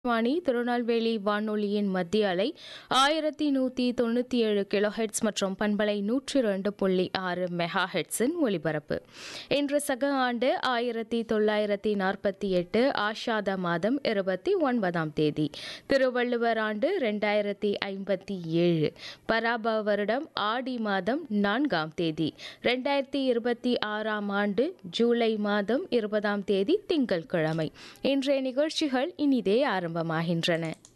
வாணி திருநெல்வேலி வானொலியின் மத்திய அலை ஆயிரத்தி நூற்றி தொண்ணூற்றி ஏழு கிலோஹெட்ஸ் மற்றும் பண்பலை நூற்றி ரெண்டு புள்ளி ஆறு மெகா ஹெட்ஸின் ஒலிபரப்பு இன்று சக ஆண்டு ஆயிரத்தி தொள்ளாயிரத்தி நாற்பத்தி எட்டு ஆஷாத மாதம் இருபத்தி ஒன்பதாம் தேதி திருவள்ளுவர் ஆண்டு ரெண்டாயிரத்தி ஐம்பத்தி ஏழு பராப வருடம் ஆடி மாதம் நான்காம் தேதி ரெண்டாயிரத்தி இருபத்தி ஆறாம் ஆண்டு ஜூலை மாதம் இருபதாம் தேதி திங்கட்கிழமை இன்றைய நிகழ்ச்சிகள் இனிதே ஆரம்பமாகின்றன